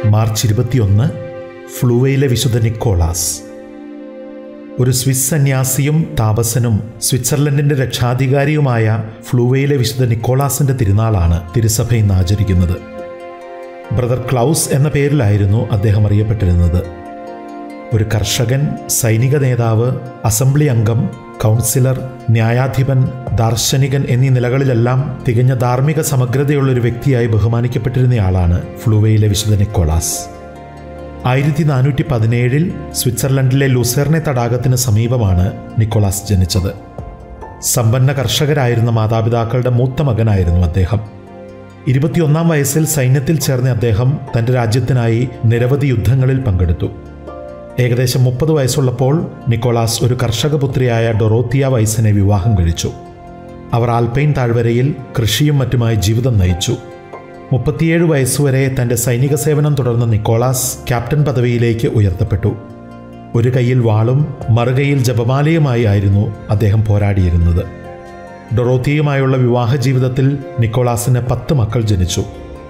March ഇരുപത്തിയൊന്ന് ഫ്ലൂവയിലെ വിശുദ്ധ Nicholas ഒരു സ്വിസ് സന്യാസിയും താപസനും സ്വിറ്റ്സർലൻഡിന്റെ രക്ഷാധികാരിയുമായ ഫ്ലൂവയിലെ വിശുദ്ധ നിക്കോളാസിന്റെ തിരുനാളാണ് തിരുസഭ ഇന്ന് ആചരിക്കുന്നത് ബ്രദർ ക്ലൗസ് എന്ന പേരിലായിരുന്നു അദ്ദേഹം അറിയപ്പെട്ടിരുന്നത് ഒരു കർഷകൻ സൈനിക നേതാവ് അസംബ്ലി അംഗം കൗൺസിലർ ന്യായാധിപൻ ദാർശനികൻ എന്നീ നിലകളിലെല്ലാം തികഞ്ഞ ധാർമ്മിക സമഗ്രതയുള്ള ഒരു വ്യക്തിയായി ബഹുമാനിക്കപ്പെട്ടിരുന്നയാളാണ് ഫ്ലൂവയിലെ വിശുദ്ധ നിക്കോളാസ് ആയിരത്തി നാനൂറ്റി പതിനേഴിൽ സ്വിറ്റ്സർലൻഡിലെ ലുസേർണെ തടാകത്തിന് സമീപമാണ് നിക്കോളാസ് ജനിച്ചത് സമ്പന്ന കർഷകരായിരുന്ന മാതാപിതാക്കളുടെ മൂത്ത മകനായിരുന്നു അദ്ദേഹം ഇരുപത്തിയൊന്നാം വയസ്സിൽ സൈന്യത്തിൽ ചേർന്ന അദ്ദേഹം തൻ്റെ രാജ്യത്തിനായി നിരവധി യുദ്ധങ്ങളിൽ പങ്കെടുത്തു ഏകദേശം മുപ്പത് വയസ്സുള്ളപ്പോൾ നിക്കോളാസ് ഒരു കർഷകപുത്രിയായ ഡൊറോത്തിയ വൈസിനെ വിവാഹം കഴിച്ചു അവർ ആൽപൈൻ താഴ്വരയിൽ കൃഷിയും മറ്റുമായി ജീവിതം നയിച്ചു മുപ്പത്തിയേഴ് വയസ്സുവരെ തൻ്റെ സൈനിക സേവനം തുടർന്ന നിക്കോളാസ് ക്യാപ്റ്റൻ പദവിയിലേക്ക് ഉയർത്തപ്പെട്ടു ഒരു കൈയിൽ വാളും മറുകൈയിൽ ജപമാലയുമായി ആയിരുന്നു അദ്ദേഹം പോരാടിയിരുന്നത് ഡൊറോത്തിയുമായുള്ള വിവാഹ ജീവിതത്തിൽ നിക്കോളാസിന് പത്ത് മക്കൾ ജനിച്ചു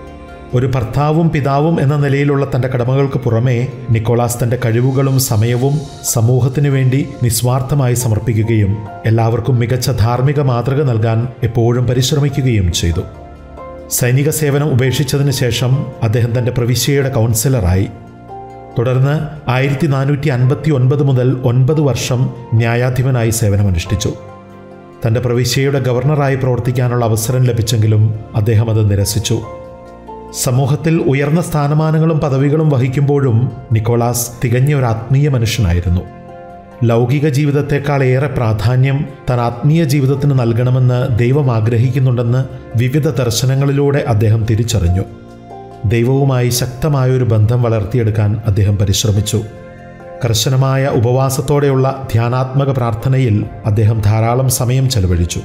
ഒരു ഭർത്താവും പിതാവും എന്ന നിലയിലുള്ള തൻ്റെ കടമകൾക്ക് പുറമേ നിക്കോളാസ് തൻ്റെ കഴിവുകളും സമയവും സമൂഹത്തിനു വേണ്ടി നിസ്വാർത്ഥമായി സമർപ്പിക്കുകയും എല്ലാവർക്കും മികച്ച ധാർമ്മിക മാതൃക നൽകാൻ എപ്പോഴും പരിശ്രമിക്കുകയും ചെയ്തു സൈനിക സേവനം ഉപേക്ഷിച്ചതിന് ശേഷം അദ്ദേഹം തൻ്റെ പ്രവിശ്യയുടെ കൗൺസിലറായി തുടർന്ന് ആയിരത്തി നാനൂറ്റി അൻപത്തി ഒൻപത് മുതൽ ഒൻപത് വർഷം ന്യായാധിപനായി സേവനമനുഷ്ഠിച്ചു തൻ്റെ പ്രവിശ്യയുടെ ഗവർണറായി പ്രവർത്തിക്കാനുള്ള അവസരം ലഭിച്ചെങ്കിലും അദ്ദേഹം അത് നിരസിച്ചു സമൂഹത്തിൽ ഉയർന്ന സ്ഥാനമാനങ്ങളും പദവികളും വഹിക്കുമ്പോഴും നിക്കോളാസ് തികഞ്ഞ ഒരു ആത്മീയ മനുഷ്യനായിരുന്നു ലൗകിക ജീവിതത്തെക്കാൾ ഏറെ പ്രാധാന്യം താൻ ആത്മീയ ജീവിതത്തിന് നൽകണമെന്ന് ദൈവം ആഗ്രഹിക്കുന്നുണ്ടെന്ന് വിവിധ ദർശനങ്ങളിലൂടെ അദ്ദേഹം തിരിച്ചറിഞ്ഞു ദൈവവുമായി ശക്തമായൊരു ബന്ധം വളർത്തിയെടുക്കാൻ അദ്ദേഹം പരിശ്രമിച്ചു കർശനമായ ഉപവാസത്തോടെയുള്ള ധ്യാനാത്മക പ്രാർത്ഥനയിൽ അദ്ദേഹം ധാരാളം സമയം ചെലവഴിച്ചു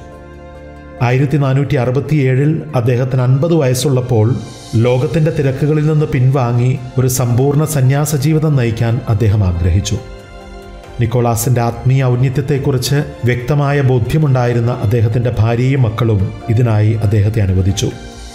ആയിരത്തി നാനൂറ്റി അറുപത്തിയേഴിൽ അദ്ദേഹത്തിന് അൻപത് വയസ്സുള്ളപ്പോൾ ലോകത്തിൻ്റെ തിരക്കുകളിൽ നിന്ന് പിൻവാങ്ങി ഒരു സമ്പൂർണ്ണ സന്യാസ ജീവിതം നയിക്കാൻ അദ്ദേഹം ആഗ്രഹിച്ചു നിക്കോളാസിൻ്റെ ആത്മീയ ഔന്നത്യത്തെക്കുറിച്ച് വ്യക്തമായ ബോധ്യമുണ്ടായിരുന്ന അദ്ദേഹത്തിൻ്റെ ഭാര്യയും മക്കളും ഇതിനായി അദ്ദേഹത്തെ അനുവദിച്ചു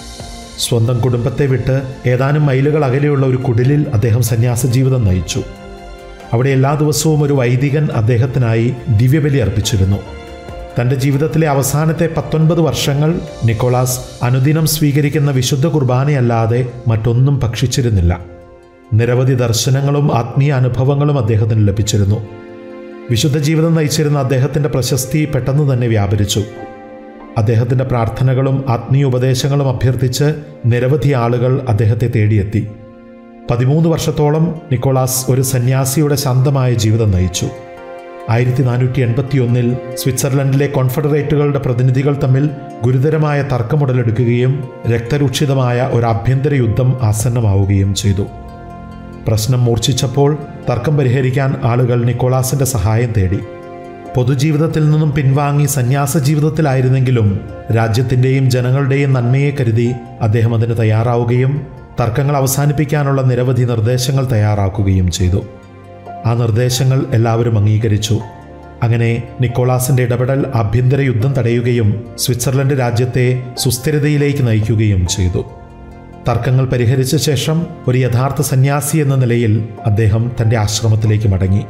സ്വന്തം കുടുംബത്തെ വിട്ട് ഏതാനും മൈലുകൾ അകലെയുള്ള ഒരു കുടിലിൽ അദ്ദേഹം സന്യാസ ജീവിതം നയിച്ചു അവിടെ എല്ലാ ദിവസവും ഒരു വൈദികൻ അദ്ദേഹത്തിനായി ദിവ്യബലി അർപ്പിച്ചിരുന്നു തൻ്റെ ജീവിതത്തിലെ അവസാനത്തെ പത്തൊൻപത് വർഷങ്ങൾ നിക്കോളാസ് അനുദിനം സ്വീകരിക്കുന്ന വിശുദ്ധ കുർബാനയല്ലാതെ മറ്റൊന്നും ഭക്ഷിച്ചിരുന്നില്ല നിരവധി ദർശനങ്ങളും ആത്മീയ അനുഭവങ്ങളും അദ്ദേഹത്തിന് ലഭിച്ചിരുന്നു വിശുദ്ധ ജീവിതം നയിച്ചിരുന്ന അദ്ദേഹത്തിൻ്റെ പ്രശസ്തി പെട്ടെന്ന് തന്നെ വ്യാപരിച്ചു അദ്ദേഹത്തിൻ്റെ പ്രാർത്ഥനകളും ആത്മീയ ഉപദേശങ്ങളും അഭ്യർത്ഥിച്ച് നിരവധി ആളുകൾ അദ്ദേഹത്തെ തേടിയെത്തി പതിമൂന്ന് വർഷത്തോളം നിക്കോളാസ് ഒരു സന്യാസിയുടെ ശാന്തമായ ജീവിതം നയിച്ചു ആയിരത്തി നാനൂറ്റി എൺപത്തിയൊന്നിൽ സ്വിറ്റ്സർലൻഡിലെ കോൺഫെഡറേറ്റുകളുടെ പ്രതിനിധികൾ തമ്മിൽ ഗുരുതരമായ തർക്കമുടലെടുക്കുകയും രക്തരൂക്ഷിതമായ ഒരു ആഭ്യന്തര യുദ്ധം ആസന്നമാവുകയും ചെയ്തു പ്രശ്നം മൂർച്ഛിച്ചപ്പോൾ തർക്കം പരിഹരിക്കാൻ ആളുകൾ നിക്കോളാസിന്റെ സഹായം തേടി പൊതുജീവിതത്തിൽ നിന്നും പിൻവാങ്ങി സന്യാസ ജീവിതത്തിലായിരുന്നെങ്കിലും രാജ്യത്തിൻ്റെയും ജനങ്ങളുടെയും നന്മയെ കരുതി അദ്ദേഹം അതിന് തയ്യാറാവുകയും തർക്കങ്ങൾ അവസാനിപ്പിക്കാനുള്ള നിരവധി നിർദ്ദേശങ്ങൾ തയ്യാറാക്കുകയും ചെയ്തു ആ നിർദ്ദേശങ്ങൾ എല്ലാവരും അംഗീകരിച്ചു അങ്ങനെ നിക്കോളാസിന്റെ ഇടപെടൽ ആഭ്യന്തര യുദ്ധം തടയുകയും സ്വിറ്റ്സർലൻഡ് രാജ്യത്തെ സുസ്ഥിരതയിലേക്ക് നയിക്കുകയും ചെയ്തു തർക്കങ്ങൾ പരിഹരിച്ച ശേഷം ഒരു യഥാർത്ഥ സന്യാസി എന്ന നിലയിൽ അദ്ദേഹം തൻ്റെ ആശ്രമത്തിലേക്ക് മടങ്ങി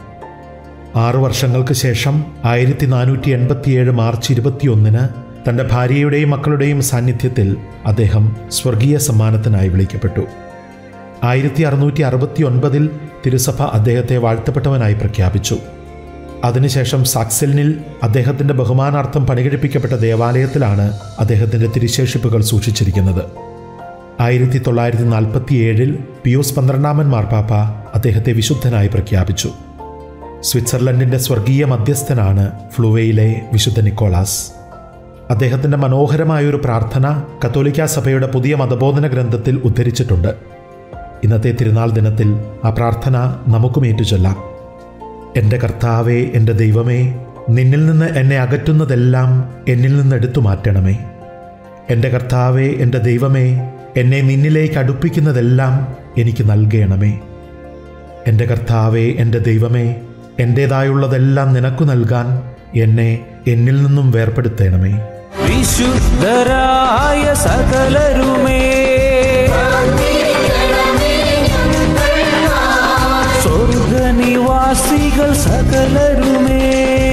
ആറു വർഷങ്ങൾക്ക് ശേഷം ആയിരത്തി നാനൂറ്റി എൺപത്തിയേഴ് മാർച്ച് ഇരുപത്തിയൊന്നിന് തൻ്റെ ഭാര്യയുടെയും മക്കളുടെയും സാന്നിധ്യത്തിൽ അദ്ദേഹം സ്വർഗീയ സമ്മാനത്തിനായി വിളിക്കപ്പെട്ടു ആയിരത്തി അറുന്നൂറ്റി അറുപത്തി ഒൻപതിൽ തിരുസഭ അദ്ദേഹത്തെ വാഴ്ത്തപ്പെട്ടവനായി പ്രഖ്യാപിച്ചു അതിനുശേഷം സാക്സലിനിൽ അദ്ദേഹത്തിൻ്റെ ബഹുമാനാർത്ഥം പണികഴിപ്പിക്കപ്പെട്ട ദേവാലയത്തിലാണ് അദ്ദേഹത്തിൻ്റെ തിരുശേഷിപ്പുകൾ സൂക്ഷിച്ചിരിക്കുന്നത് ആയിരത്തി തൊള്ളായിരത്തി നാൽപ്പത്തി ഏഴിൽ പിയൂസ് പന്ത്രണ്ടാമൻ മാർപ്പാപ്പ അദ്ദേഹത്തെ വിശുദ്ധനായി പ്രഖ്യാപിച്ചു സ്വിറ്റ്സർലൻഡിൻ്റെ സ്വർഗീയ മധ്യസ്ഥനാണ് ഫ്ലുവയിലെ വിശുദ്ധ നിക്കോളാസ് അദ്ദേഹത്തിൻ്റെ മനോഹരമായൊരു പ്രാർത്ഥന കത്തോലിക്ക സഭയുടെ പുതിയ മതബോധന ഗ്രന്ഥത്തിൽ ഉദ്ധരിച്ചിട്ടുണ്ട് ഇന്നത്തെ തിരുനാൾ ദിനത്തിൽ ആ പ്രാർത്ഥന നമുക്കും ഏറ്റുചൊല്ലാം എൻ്റെ കർത്താവേ എൻ്റെ ദൈവമേ നിന്നിൽ നിന്ന് എന്നെ അകറ്റുന്നതെല്ലാം എന്നിൽ നിന്ന് എടുത്തു മാറ്റണമേ എൻ്റെ കർത്താവേ എൻ്റെ ദൈവമേ എന്നെ നിന്നിലേക്ക് അടുപ്പിക്കുന്നതെല്ലാം എനിക്ക് നൽകണമേ എൻ്റെ കർത്താവേ എൻ്റെ ദൈവമേ എൻ്റേതായുള്ളതെല്ലാം നിനക്കു നൽകാൻ എന്നെ എന്നിൽ നിന്നും വേർപെടുത്തണമേ വിശുദ്ധരായ സകലരുമേ സ്വർഗനിവാസികൾ സകലരുമേ